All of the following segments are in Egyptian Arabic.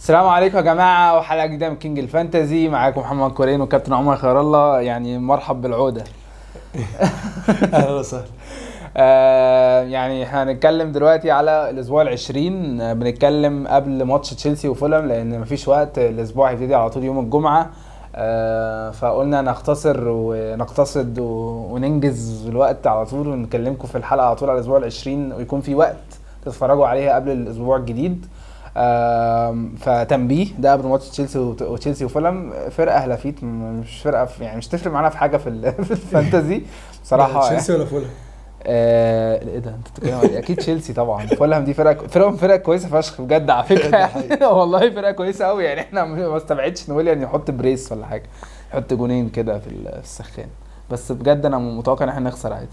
السلام عليكم يا جماعة وحلقة جديدة من كينج الفانتزي معاكم محمد كورين وكابتن عمر خير الله يعني مرحب بالعودة اهلا وسهلا آه يعني هنتكلم دلوقتي على الاسبوع العشرين آه بنتكلم قبل ماتش تشيلسي وفولهام لان مفيش وقت الاسبوع هيبتدي على طول يوم الجمعة آه فقلنا نختصر ونقتصد و- وننجز الوقت على طول ونكلمكم في الحلقة على طول على الاسبوع العشرين ويكون في وقت تتفرجوا عليها قبل الاسبوع الجديد آم، فتنبيه ده قبل ماتش تشيلسي وت- وتشيلسي وفولهام فرقه هلافيت م- مش فرقه في يعني مش تفرق معانا في حاجه في, ال- في الفانتزي بصراحه تشيلسي ولا فولهام؟ آه ايه ده انت بتتكلم عن إيه؟ اكيد تشيلسي طبعا فولهام دي فرقه فرقه فرقه كويسه فشخ بجد على فكره ده يعني حقيقي. والله فرقه كويسه قوي يعني احنا ما استبعدش نقول يعني يحط بريس ولا حاجه يحط جونين كده في ال- في السخان بس بجد انا متوقع ان احنا نخسر عادي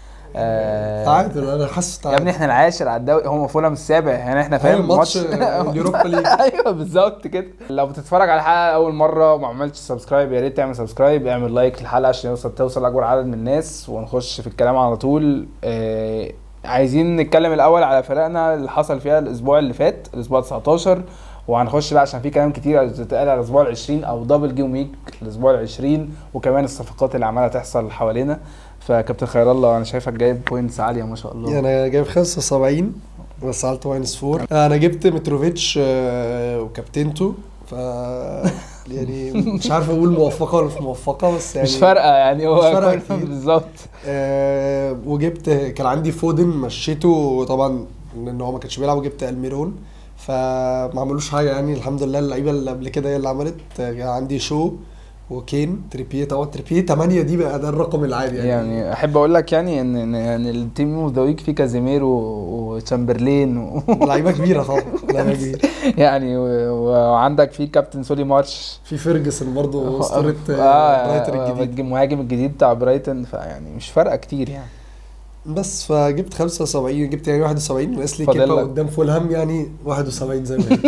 آه تعادل انا حاسس يا ابني تعادل احنا العاشر على الدوري هم فولهام السابع يعني احنا أيوة، فاهم ماتش اليوروبا ليج. ايوه بالظبط كده لو بتتفرج على الحلقه اول مره وما عملتش سبسكرايب يا ريت تعمل سبسكرايب اعمل لايك للحلقه عشان يوصل توصل اكبر عدد من الناس ونخش في الكلام على طول آه عايزين نتكلم الاول على فرقنا اللي حصل فيها الاسبوع اللي فات الاسبوع 19 وهنخش بقى عشان في كلام كتير اتقال على الاسبوع ال 20 او دبل جيم ويك الاسبوع ال 20 وكمان الصفقات اللي عماله تحصل حوالينا فكابتن خير الله انا شايفك جايب بوينتس عاليه ما شاء الله انا جايب 75 بس عملت ماينس 4 انا جبت متروفيتش آه، وكابتنته ف يعني مش عارف اقول موفقه ولا مش موفقه بس يعني مش فارقه يعني هو مش فارقة كله كتير. بالظبط آه وجبت كان عندي فودن مشيته طبعا لان هو ما كانش بيلعب وجبت الميرون فما عملوش حاجه يعني الحمد لله اللعيبه اللي قبل كده هي اللي عملت آه، كان عندي شو وكين تريبيه طبعا تريبيه 8 دي بقى ده الرقم العادي يعني, يعني احب اقول لك يعني ان ان يعني التيم اوف ذا ويك فيه كازيميرو وتشامبرلين و... لعيبه كبيره طبعا لعيبه كبيره يعني و- وعندك فيه كابتن سولي ماتش في فيرجسون برضه اسطوره اه آه برايتر الجديد المهاجم الجديد بتاع برايتون فيعني مش فارقه كتير يعني بس فجبت 75 جبت يعني 71 ناقص لي فاضل كيبا لك. قدام فولهام يعني 71 زي ما هي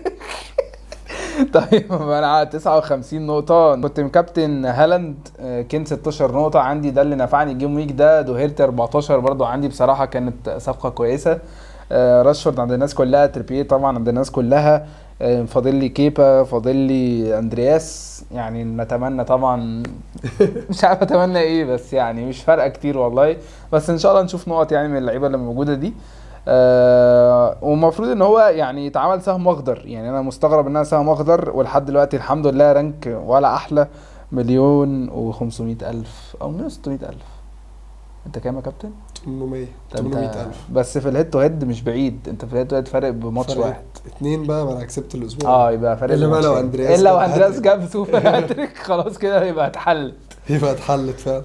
طيب انا على 59 نقطة كنت مكابتن هالاند آه، كين 16 نقطة عندي ده اللي نفعني الجيم ويك ده دوهيرتي 14 برضو عندي بصراحة كانت صفقة كويسة آه، راشفورد عند الناس كلها تريبيه طبعا عند الناس كلها آه، فاضل لي كيبا فاضل لي اندرياس يعني نتمنى طبعا مش عارف اتمنى ايه بس يعني مش فارقه كتير والله بس ان شاء الله نشوف نقط يعني من اللعيبه اللي موجوده دي آه والمفروض ان هو يعني يتعمل سهم اخضر يعني انا مستغرب انها سهم اخضر ولحد دلوقتي الحمد لله رانك ولا احلى مليون و500 الف او مليون 600 الف انت كام يا كابتن؟ 800 ده انت 800 الف بس في الهيد تو هيد مش بعيد انت في الهيد تو هيد فارق بماتش فرق واحد اتنين بقى ما انا كسبت الاسبوع اه يبقى فارق إلا بقى لو بماتشين. أندرياس الا لو جاب اندرياس هاتريك. جاب سوبر هاتريك خلاص كده يبقى اتحلت يبقى اتحلت فعلا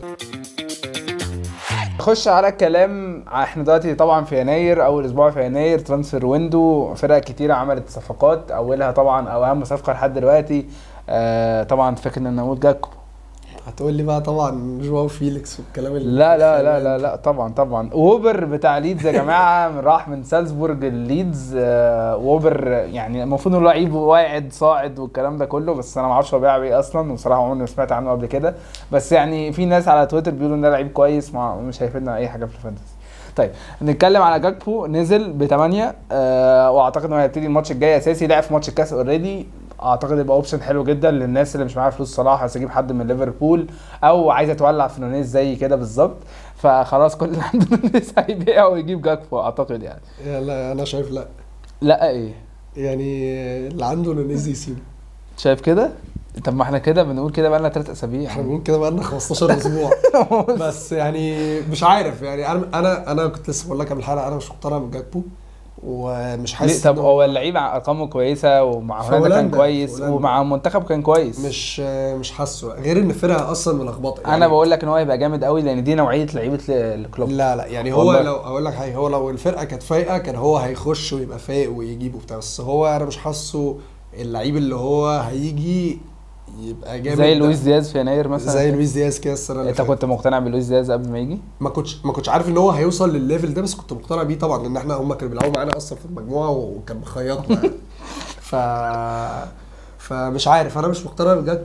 نخش على الكلام احنا دلوقتي طبعا في يناير اول اسبوع في يناير ترانسفير ويندو فرق كتيره عملت صفقات اولها طبعا او اهم صفقه لحد دلوقتي آه طبعا فاكر ان نقول جاكو هتقول لي بقى طبعا جواو فيليكس والكلام اللي لا لا لا لا لا طبعا طبعا ووبر بتاع ليدز يا جماعه من راح من سالزبورج لليدز آه ووبر يعني المفروض انه لعيب واعد صاعد والكلام ده كله بس انا ما اعرفش هو بيلعب ايه اصلا وبصراحه عمري ما سمعت عنه قبل كده بس يعني في ناس على تويتر بيقولوا ان ده لعيب كويس ما مش هيفيدنا اي حاجه في الفانتسي طيب نتكلم على جاكبو نزل ب 8 آه واعتقد انه هيبتدي الماتش الجاي اساسي لعب في ماتش الكاس اوريدي اعتقد يبقى اوبشن حلو جدا للناس اللي مش معاها فلوس صلاح عايز اجيب حد من ليفربول او عايزه تولع في نونيز زي كده بالظبط فخلاص كل اللي عنده نونيز هيبيع ويجيب جاكبو اعتقد يعني يا لا انا شايف لا لا ايه يعني اللي عنده نونيز يسيبه شايف كده طب ما احنا كده بنقول كده بقى لنا ثلاث اسابيع احنا بنقول كده بقى لنا 15 اسبوع بس يعني مش عارف يعني انا انا انا كنت لسه بقول لك قبل الحلقه انا مش مقتنع بجاكبو ومش ليه حاسس طب إنه- هو اللعيب ارقامه كويسه ومع في هولندا كان هولندا، كويس في هولندا. ومع المنتخب كان كويس مش مش حاسه غير ان الفرقه اصلا ملخبطه يعني انا بقول لك ان هو هيبقى جامد قوي لان دي نوعيه لعيبه ل- الكلوب لا لا يعني هو والله. لو اقول لك حاجه هو لو الفرقه كانت فايقه كان هو هيخش ويبقى فايق ويجيب وبتاع بس هو انا مش حاسه اللعيب اللي هو هيجي يبقى جامد زي ده. لويس دياز في يناير مثلا زي لويس دياز كده السنه اللي انت فاتت كنت مقتنع بلويس دياز قبل ما يجي ما كنتش ما كنتش عارف ان هو هيوصل للليفل ده بس كنت مقتنع بيه طبعا لان احنا هم كانوا بيلعبوا معانا اصلا في المجموعه وكان مخيطنا يعني ف فمش عارف انا مش مقتنع بجاكبو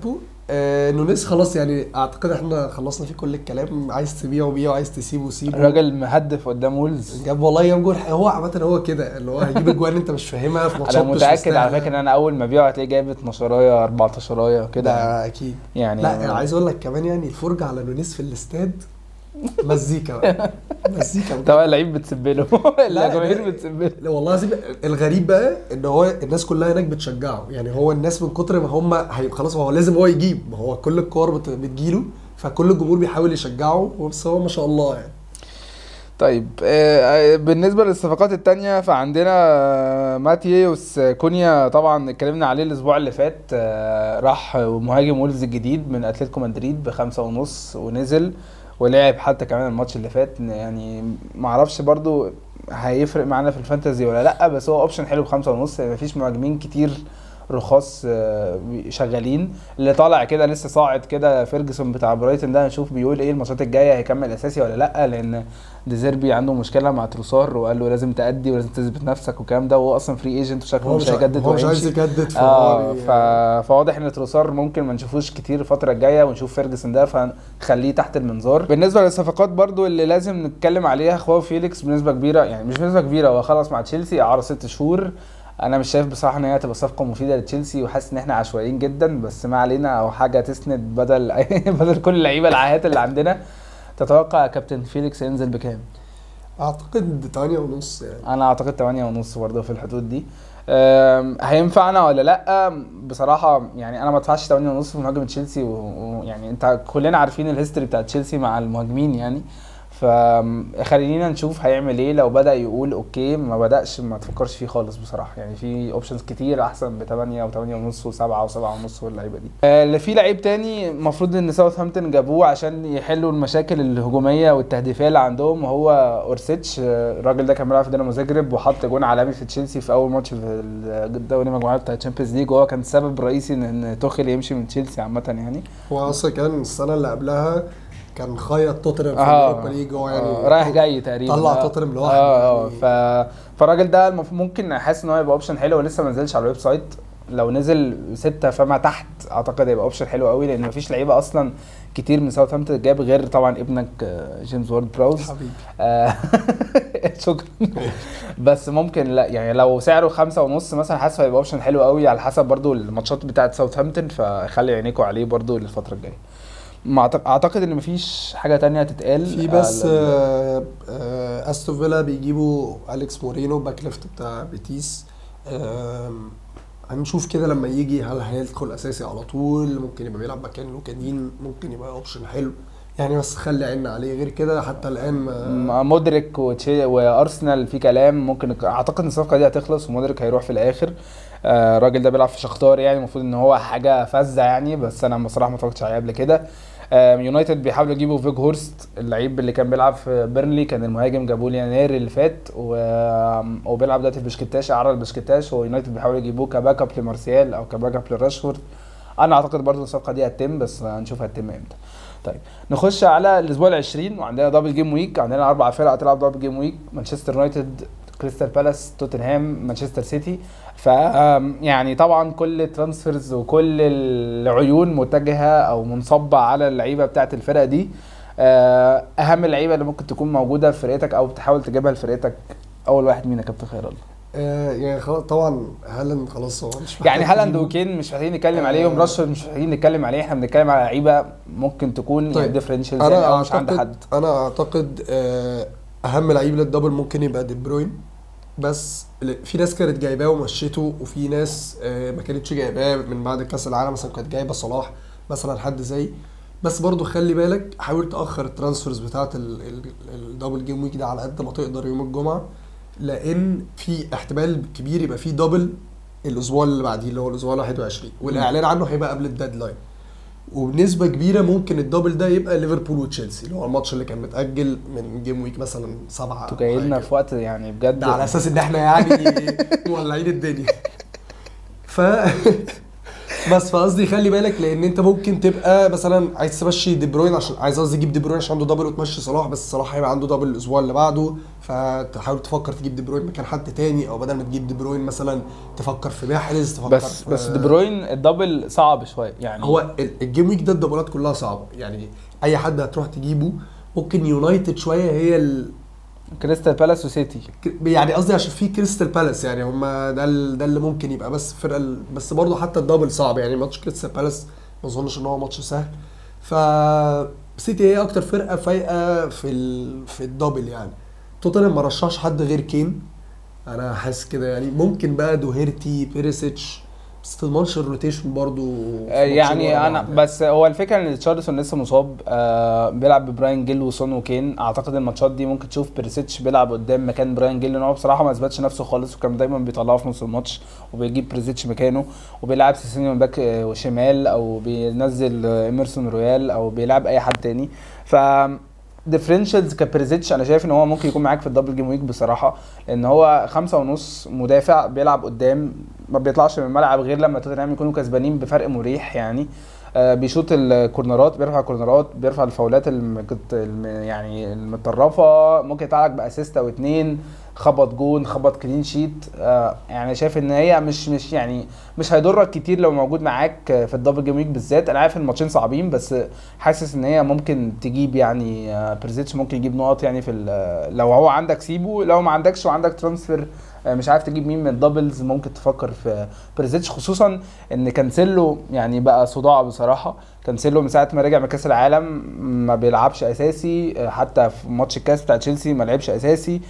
آه نونيز خلاص يعني اعتقد احنا خلصنا فيه كل الكلام عايز تبيعه بيعه عايز تسيبه سيبه الراجل مهدف قدام وولز جاب والله جاب جول هو عامة هو كده اللي هو هيجيب اجوان انت مش فاهمها في ماتشات انا مش متاكد على مستاهلة. فكره ان انا اول ما ابيعه هتلاقيه جايب 12 14 كده ده اكيد يعني لا انا عايز اقول لك كمان يعني الفرجة على نونيز في الاستاد مزيكا بقى مزيكا بجد. طبعا اللعيب بتسب له الجماهير بتسب له لا والله العظيم الغريب بقى ان هو الناس كلها هناك بتشجعه يعني هو الناس من كتر ما هم هي خلاص هو لازم هو يجيب ما هو كل الكور بت- بتجيله فكل الجمهور بيحاول يشجعه بس هو ما شاء الله يعني طيب آه، بالنسبة للصفقات التانية فعندنا آه، ماتيوس كونيا طبعا اتكلمنا عليه الأسبوع اللي فات آه، راح مهاجم وولفز الجديد من أتلتيكو مدريد بخمسة ونص ونزل ولعب حتى كمان الماتش اللي فات يعني معرفش برضو هيفرق معانا في الفانتازي ولا لأ بس هو اوبشن حلو بخمسة ونص مفيش مهاجمين كتير رخاص آه، شغالين اللي طالع كده لسه صاعد كده فيرجسون بتاع برايتون ده هنشوف بيقول ايه الماتشات الجايه هيكمل اساسي ولا لا لان ديزيربي عنده مشكله مع تروسار وقال له لازم تأدي ولازم تثبت نفسك والكلام ده وهو اصلا فري ايجنت وشكله هو مش هيجدد هو مش عايز وهيمشي. يجدد اه فهو ف... فواضح ان تروسار ممكن ما نشوفوش كتير الفتره الجايه ونشوف فيرجسون ده فنخليه تحت المنظار بالنسبه للصفقات برضو اللي لازم نتكلم عليها خواو فيليكس بنسبه كبيره يعني مش بنسبه كبيره هو خلص مع تشيلسي اعاره ست شهور انا مش شايف بصراحه ان هي هتبقى صفقه مفيده لتشيلسي وحاسس ان احنا عشوائيين جدا بس ما علينا او حاجه تسند بدل بدل كل اللعيبه العاهات اللي عندنا تتوقع كابتن فيليكس ينزل بكام؟ اعتقد 8 ونص يعني انا اعتقد 8 ونص برضه في الحدود دي أم، هينفعنا ولا لا بصراحه يعني انا ما ادفعش 8 ونص في مهاجم تشيلسي و- ويعني انت كلنا عارفين الهيستوري بتاع تشيلسي مع المهاجمين يعني فخلينا نشوف هيعمل ايه لو بدا يقول اوكي ما بداش ما تفكرش فيه خالص بصراحه يعني في اوبشنز كتير احسن ب 8 و8 ونص و7 و7 ونص واللعيبه دي آه، اللي في لعيب تاني المفروض ان ساوثهامبتون جابوه عشان يحلوا المشاكل الهجوميه والتهديفيه اللي عندهم وهو اورسيتش آه، الراجل ده كان بيلعب في دينامو زاجرب وحط جون عالمي في تشيلسي في اول ماتش في الدوري المجموعات بتاع الشامبيونز ليج وهو كان سبب رئيسي ان إن توخيل يمشي من تشيلسي عامه يعني هو اصلا كان السنه اللي قبلها كان خيط توتنهام في اه اليوروبا ليج هو يعني آه، رايح جاي تقريبا طلع آه. توتنهام لوحده اه اه يعني. ف... فالراجل ده المف... ممكن حاسس ان هو يبقى اوبشن حلو ولسه ما نزلش على الويب سايت لو نزل ستة فما تحت اعتقد هيبقى اوبشن حلو قوي لان مفيش لعيبه اصلا كتير من ساوثهامبتون جاب غير طبعا ابنك آه، جيمس وورد براوز حبيبي آه، شكرا بس ممكن لا يعني لو سعره خمسة ونص مثلا حاسس هيبقى اوبشن حلو قوي على حسب برضو الماتشات بتاعت ساوثهامبتون فخلي عينيكوا عليه برضو للفتره الجايه ما أعتق- اعتقد ان مفيش حاجه تانية تتقال في بس على ال- آه، آه، استون فيلا بيجيبوا اليكس مورينو باك ليفت بتاع بيتيس آم، هنشوف كده لما يجي هل هيدخل اساسي على طول ممكن يبقى بيلعب مكان لوكا دين ممكن يبقى اوبشن حلو يعني بس خلي عيننا عليه غير كده حتى الان ما م- مودريك وتشي وارسنال في كلام ممكن اعتقد ان الصفقه دي هتخلص ومودريك هيروح في الاخر آه، الراجل ده بيلعب في شختار يعني المفروض ان هو حاجه فذه يعني بس انا بصراحه ما اتفرجتش عليه قبل كده آم، يونايتد بيحاولوا يجيبوا فيج هورست اللعيب اللي كان بيلعب في بيرنلي كان المهاجم جابوه يناير اللي فات و- وبيلعب دلوقتي في بشكتاش اعاره لبشكتاش ويونايتد بيحاولوا يجيبوه كباك اب لمارسيال او كباك اب لراشفورد انا اعتقد برضو الصفقه دي هتتم بس هنشوف هتتم امتى طيب نخش على الاسبوع ال 20 وعندنا دبل جيم ويك عندنا اربع فرق هتلعب دبل جيم ويك مانشستر يونايتد كريستال بالاس توتنهام مانشستر سيتي ف آم، يعني طبعا كل الترانسفيرز وكل العيون متجهه او منصبه على اللعيبه بتاعه الفرق دي آه، اهم اللعيبه اللي ممكن تكون موجوده في فرقتك او تحاول تجيبها لفرقتك اول واحد مين يا كابتن خير الله آه، يعني خلاص طبعا هالاند خلاص هو مش محتاج يعني هالاند تجيبه. وكين مش محتاجين نتكلم عليهم آه. راشفورد مش محتاجين نتكلم عليه احنا بنتكلم على لعيبه ممكن تكون طيب. يعني ديفرنشال انا او مش عند اعتقد حد انا اعتقد آه، اهم لعيب للدبل ممكن يبقى دي بروين بس ل- في ناس كانت جايباه ومشيته وفي ناس آه، ما كانتش جايباه من بعد كاس العالم مثلا كانت جايبه صلاح مثلا حد زي بس برضو خلي بالك حاول تاخر الترانسفيرز بتاعت ال- ال- الدبل جيم ويك ده على قد ما تقدر يوم الجمعه لان في احتمال كبير يبقى في دبل الاسبوع اللي بعديه اللي هو الاسبوع ال 21 والاعلان عنه هيبقى قبل الديدلاين وبنسبه كبيره ممكن الدبل ده يبقى ليفربول وتشيلسي اللي هو الماتش اللي كان متاجل من جيم ويك مثلا سبعه انتوا أو جاي لنا حاجة. في وقت يعني بجد ده على اساس ان احنا يعني مولعين الدنيا ف بس فقصدي خلي بالك لان انت ممكن تبقى مثلا عايز تمشي دي بروين عشان عايز قصدي تجيب دي بروين عشان عنده دبل وتمشي صلاح بس صلاح هيبقى عنده دبل الاسبوع اللي بعده فتحاول تفكر تجيب دي بروين مكان حد تاني او بدل ما تجيب دي بروين مثلا تفكر في محرز تفكر بس في بس دي بروين الدبل صعب شويه يعني هو ال- الجيم ويك ده الدبلات كلها صعبه يعني اي حد هتروح تجيبه ممكن يونايتد شويه هي ال... كريستال بالاس وسيتي يعني قصدي عشان في كريستال بالاس يعني هما ده ال- ده اللي ممكن يبقى بس فرقه ال- بس برضه حتى الدبل صعب يعني ماتش كريستال بالاس ما اظنش ان هو ماتش سهل ف سيتي هي اكتر فرقه فايقه في ال... في الدبل يعني توتنهام ما رشحش حد غير كين انا حاسس كده يعني ممكن بقى دوهيرتي بيريسيتش بس تضمنش الروتيشن برضه في آه، ماتشين يعني ورا انا بعض بس هو الفكره ان تشارلسون لسه مصاب آه بيلعب ببراين جيل وسون وكين اعتقد الماتشات دي ممكن تشوف بيرسيتش بيلعب قدام مكان براين جيل لان هو بصراحه ما اثبتش نفسه خالص وكان دايما بيطلعه في نص الماتش وبيجيب بريزيتش مكانه وبيلعب سيسينيو باك آه، شمال او بينزل آه، ايمرسون رويال او بيلعب اي حد تاني ف ديفرنشالز كبريزيتش انا شايف ان هو ممكن يكون معاك في الدبل جيم ويك بصراحه لان هو خمسة ونص مدافع بيلعب قدام ما بيطلعش من الملعب غير لما توتنهام يكونوا كسبانين بفرق مريح يعني آه بيشوط الكورنرات بيرفع الكورنرات بيرفع الفاولات المكت... الم... يعني المتطرفه ممكن يطلع لك باسيست او اتنين خبط جون خبط كلين شيت آه يعني شايف ان هي مش مش يعني مش هيضرك كتير لو موجود معاك في الدبل جيم ويك بالذات انا عارف ان الماتشين صعبين بس حاسس ان هي ممكن تجيب يعني آه بريزيتش ممكن يجيب نقط يعني في ال- لو هو عندك سيبه لو ما عندكش وعندك ترانسفير آه، مش عارف تجيب مين من الدبلز ممكن تفكر في بريزيتش خصوصا ان كانسيلو يعني بقى صداع بصراحه كانسيلو من ساعه ما رجع من كاس العالم ما بيلعبش اساسي آه، حتى في ماتش الكاس بتاع تشيلسي ما لعبش اساسي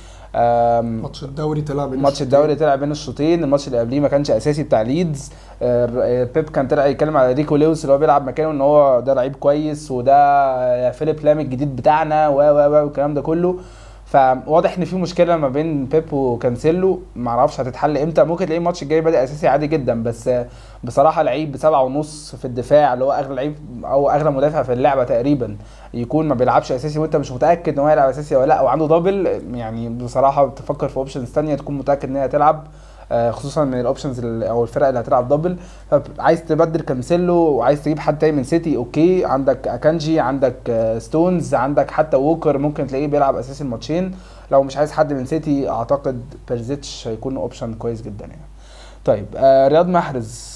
آم، ماتش الدوري طلع بين ماتش الشوطين. الدوري طلع بين الشوطين الماتش اللي قبليه ما كانش اساسي بتاع ليدز آه، آه، بيب كان طلع يتكلم على ريكو لويس اللي هو بيلعب مكانه ان هو ده لعيب كويس وده فيليب لام الجديد بتاعنا و و و والكلام ده كله فواضح ان في مشكله ما بين بيب وكانسيلو ما اعرفش هتتحل امتى ممكن تلاقيه الماتش الجاي بادئ اساسي عادي جدا بس آه، بصراحه لعيب بسبعة ونص في الدفاع اللي هو اغلى لعيب او اغلى مدافع في اللعبه تقريبا يكون ما بيلعبش اساسي وانت مش متاكد ان هو هيلعب اساسي ولا لا وعنده دبل يعني بصراحه تفكر في اوبشنز ثانيه تكون متاكد ان هي هتلعب آه، خصوصا من الاوبشنز ال- او الفرق اللي هتلعب دبل فعايز تبدل كانسيلو وعايز تجيب حد تاني من سيتي اوكي عندك اكانجي عندك آه، ستونز عندك حتى ووكر ممكن تلاقيه بيلعب اساسي الماتشين لو مش عايز حد من سيتي اعتقد بيرزيتش هيكون اوبشن كويس جدا يعني طيب آه رياض محرز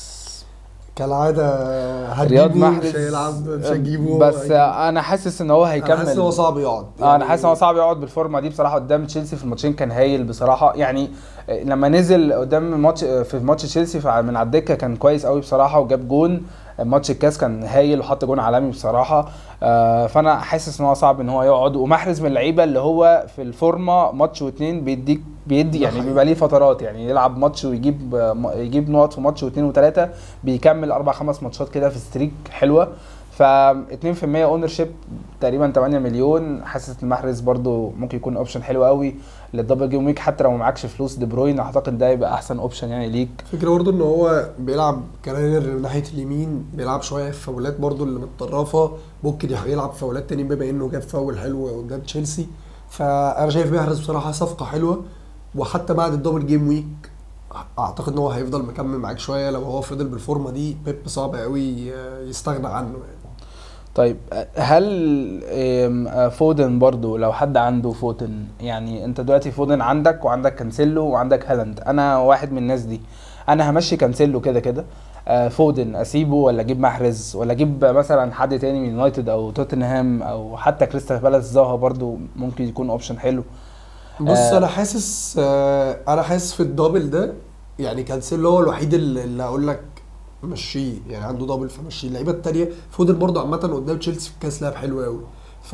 كالعاده رياض هتجيبه محرز مش هيلعب مش هيجيبه بس هيجيبه. آه انا حاسس ان هو هيكمل انا حاسس ان هو صعب يقعد اه انا حاسس ان هو صعب يقعد بالفورمه دي بصراحه قدام تشيلسي في الماتشين كان هايل بصراحه يعني آه، لما نزل قدام ماتش آه، في ماتش تشيلسي فع- من على الدكه كان كويس قوي بصراحه وجاب جون آه، ماتش الكاس كان هايل وحط جون عالمي بصراحه آه، فانا حاسس ان هو صعب ان هو يقعد ومحرز من اللعيبه اللي هو في الفورمه ماتش واتنين بيديك بيدي ده يعني حقيقي. بيبقى ليه فترات يعني يلعب ماتش ويجيب آه، م- يجيب نقط في ماتش واثنين وثلاثه بيكمل اربع خمس ماتشات كده في ستريك حلوه ف 2% اونر شيب تقريبا 8 مليون حاسس المحرز برضو ممكن يكون اوبشن حلو قوي للدبل جيم ويك حتى لو ما معكش فلوس دي بروين اعتقد ده يبقى احسن اوبشن يعني ليك فكرة برضه ان هو بيلعب كراينر من ناحيه اليمين بيلعب شويه في فاولات برضه اللي متطرفه ممكن يح- يلعب فاولات تاني بما انه جاب فاول حلو قدام تشيلسي فانا شايف محرز بصراحه صفقه حلوه وحتى بعد الدبل جيم ويك اعتقد ان هو هيفضل مكمل معاك شويه لو هو فضل بالفورمه دي بيب صعب قوي يستغنى عنه يعني طيب هل آم، آه، فودن برضو لو حد عنده فودن يعني انت دلوقتي فودن عندك وعندك كانسيلو وعندك هالاند انا واحد من الناس دي انا همشي كانسيلو كده كده آه، فودن اسيبه ولا اجيب محرز ولا اجيب مثلا حد تاني من يونايتد او توتنهام او حتى كريستال بالاس زاها برضو ممكن يكون اوبشن حلو بص آه. انا حاسس آه انا حاسس في الدبل ده يعني كانسيلو هو الوحيد اللي اللي اقول لك مشيه يعني عنده دبل فمشيه اللعيبه التانيه فودن برضه عامه قدام تشيلسي في الكاس لعب حلو قوي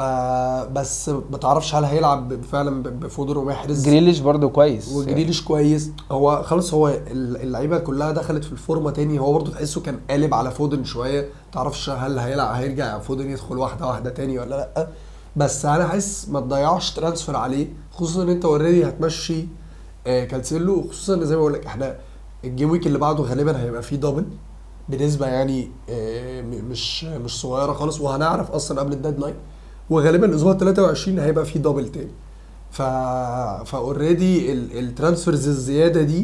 فبس ما تعرفش هل هيلعب فعلا ب- بفودن ومحرز جريليش برضو كويس وجريليش كويس هو خلاص هو ال- اللعيبه كلها دخلت في الفورمه تاني هو برضه تحسه كان قالب على فودن شويه تعرفش هل هيلعب هيرجع فودن يدخل واحده واحده تاني ولا لا بس انا حاسس ما تضيعش ترانسفير عليه خصوصا ان انت اوريدي هتمشي آه كانسيلو وخصوصا ان زي ما بقول لك احنا الجيم ويك اللي بعده غالبا هيبقى فيه دبل بنسبه يعني آه م- مش مش صغيره خالص وهنعرف اصلا قبل الديدلاين وغالبا الاسبوع 23 هيبقى فيه دبل تاني ف فاوريدي الترانسفيرز الزياده دي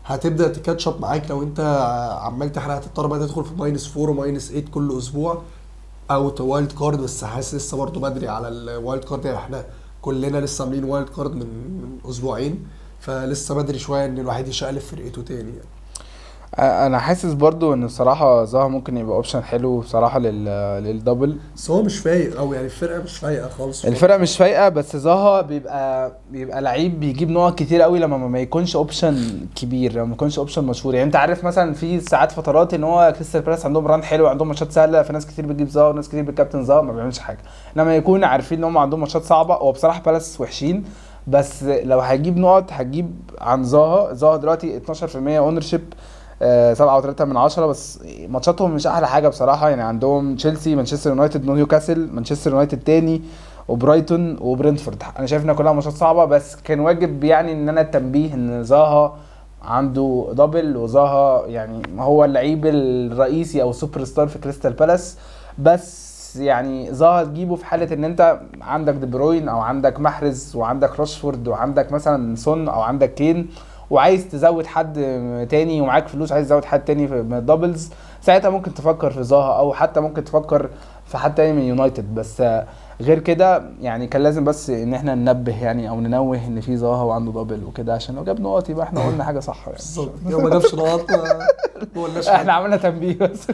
هتبدا تكاتشب معاك لو انت عمال تحرق هتضطر بقى تدخل في ماينس 4 وماينس 8 كل اسبوع او وايلد كارد بس حاسس لسه برضه بدري على الوايلد كارد يعني احنا كلنا لسه عاملين وايلد كارد من من اسبوعين فلسه بدري شويه ان الواحد يشقلب فرقته تاني يعني انا حاسس برضو ان بصراحه زها ممكن يبقى اوبشن حلو بصراحه لل للدبل بس هو مش فايق او يعني الفرقه مش فايقه خالص الفرقه مش فايقه بس زها بيبقى بيبقى لعيب بيجيب نقط كتير قوي لما ما يكونش اوبشن كبير لما ما يكونش اوبشن مشهور يعني انت عارف مثلا في ساعات فترات ان هو كريستال بالاس عندهم ران حلو عندهم ماتشات سهله في ناس كتير بتجيب زها وناس كتير بتكابتن زها ما بيعملش حاجه لما يكون عارفين ان هم عندهم ماتشات صعبه هو بصراحه بالاس وحشين بس لو هجيب نقط هجيب عن زها زها دلوقتي 12% اونر شيب سبعة وتلاتة من عشرة بس ماتشاتهم مش أحلى حاجة بصراحة يعني عندهم تشيلسي مانشستر يونايتد نيوكاسل مانشستر يونايتد تاني وبرايتون وبرنتفورد أنا شايف إنها كلها ماتشات صعبة بس كان واجب يعني إن أنا التنبيه إن زاها عنده دبل وزاها يعني هو اللعيب الرئيسي أو السوبر ستار في كريستال بالاس بس يعني زاها تجيبه في حاله ان انت عندك دي بروين او عندك محرز وعندك راشفورد وعندك مثلا سون او عندك كين وعايز تزود حد تاني ومعاك فلوس عايز تزود حد تاني من الدبلز ساعتها ممكن تفكر في زاها او حتى ممكن تفكر في حد تاني من يونايتد بس غير كده يعني كان لازم بس ان احنا ننبه يعني او ننوه ان في زاها وعنده دبل وكده عشان لو جاب نقط يبقى احنا قلنا حاجه صح يعني بالظبط لو ما جابش نقط ما قلناش احنا عملنا تنبيه بس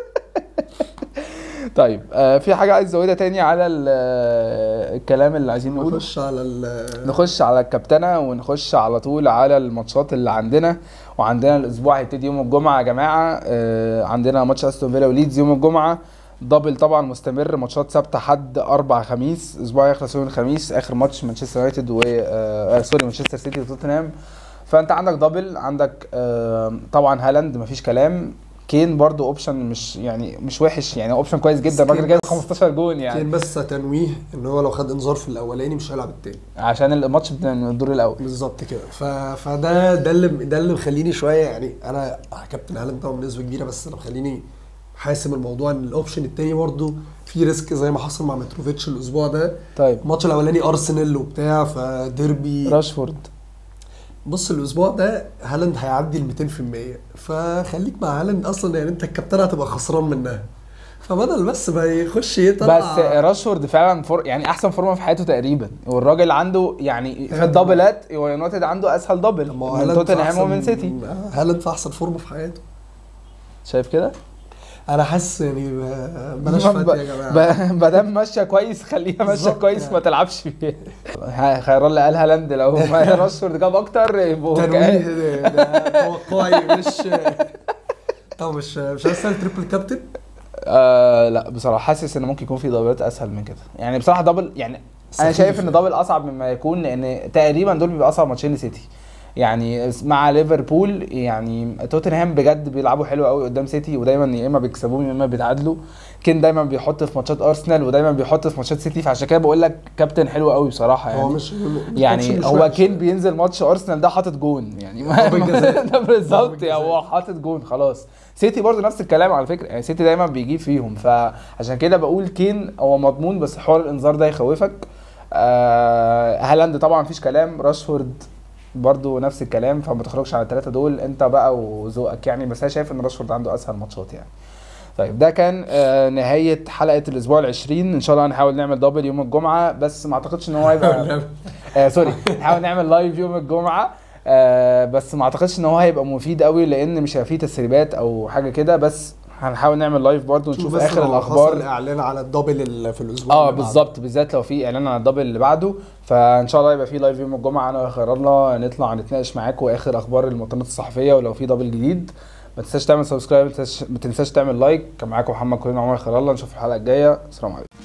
طيب آه في حاجه عايز ازودها تاني على الكلام اللي عايزين نقوله نخش على ال نخش على الكابتنه ونخش على طول على الماتشات اللي عندنا وعندنا الاسبوع هيبتدي يوم الجمعه يا جماعه آه عندنا ماتش استون فيلا وليدز يوم الجمعه دبل طبعا مستمر ماتشات ثابته حد اربع خميس اسبوع يخلص يوم الخميس اخر ماتش مانشستر يونايتد و آه سوري مانشستر سيتي وتوتنهام فانت عندك دبل عندك آه طبعا هالاند مفيش كلام كين برضو اوبشن مش يعني مش وحش يعني اوبشن كويس جدا الراجل جايب 15 جون يعني كان بس تنويه ان هو لو خد انذار في الاولاني مش هيلعب التاني عشان الماتش من الدور الاول بالظبط كده ف... فده ده اللي ده اللي مخليني شويه يعني انا كابتن هالاند طبعا بنسبه كبيره بس انا مخليني حاسم الموضوع ان الاوبشن التاني برضه في ريسك زي ما حصل مع متروفيتش الاسبوع ده طيب الماتش الاولاني ارسنال وبتاع فديربي راشفورد بص الاسبوع ده هالاند هيعدي ال 200% فخليك مع هالاند اصلا يعني انت الكابتن هتبقى خسران منها فبدل بس ما يخش يطلع بس راشفورد فعلا فور يعني احسن فورمه في حياته تقريبا والراجل عنده يعني في الدبلات هو يونايتد عنده اسهل دبل من توتنهام ومن سيتي هالاند في احسن فورمه في حياته شايف كده؟ انا حاسس يعني بلاش فات يا جماعه ما دام ماشيه كويس خليها ماشيه كويس يعني. ما تلعبش فيها خير الله قال هالاند لو راشفورد جاب اكتر يبقوا تنويه توقعي مش طب مش مش عايز تريبل كابتن آه لا بصراحه حاسس ان ممكن يكون في دبلات اسهل من كده يعني بصراحه دبل يعني انا شايف ان دبل اصعب مما يكون لان تقريبا دول بيبقى اصعب ماتشين لسيتي يعني مع ليفربول يعني توتنهام بجد بيلعبوا حلو قوي قدام سيتي ودايما يا اما بيكسبوهم يا اما بيتعادلوا كين دايما بيحط في ماتشات ارسنال ودايما بيحط في ماتشات سيتي فعشان كده بقول لك كابتن حلو قوي بصراحه يعني هو مش يعني مش هو كين بينزل ماتش ارسنال ده حاطط جون يعني ده بالظبط هو حاطط جون خلاص سيتي برضه نفس الكلام على فكره يعني سيتي دايما بيجيب فيهم فعشان كده بقول كين هو مضمون بس حوار الانذار ده يخوفك آه هالاند طبعا مفيش كلام راشفورد برضو نفس الكلام فما تخرجش على الثلاثه دول انت بقى وذوقك يعني بس انا شايف ان راشفورد عنده اسهل ماتشات يعني طيب ده كان آه نهايه حلقه الاسبوع ال20 ان شاء الله هنحاول نعمل دبل يوم الجمعه بس ما اعتقدش ان هو هيبقى آه سوري نحاول نعمل لايف يوم الجمعه آه بس ما اعتقدش ان هو هيبقى مفيد قوي لان مش هيبقى فيه تسريبات او حاجه كده بس هنحاول نعمل لايف برضه ونشوف اخر الاخبار الاعلان على الدبل في الاسبوع اه بالظبط بالذات لو في اعلان عن الدبل اللي بعده فان شاء الله يبقى في لايف يوم الجمعه انا وخير الله نطلع نتناقش معاكم اخر اخبار المؤتمرات الصحفيه ولو في دبل جديد ما تنساش تعمل سبسكرايب ما تنساش تعمل لايك كان معاكم محمد كريم عمر خير الله نشوف الحلقه الجايه السلام عليكم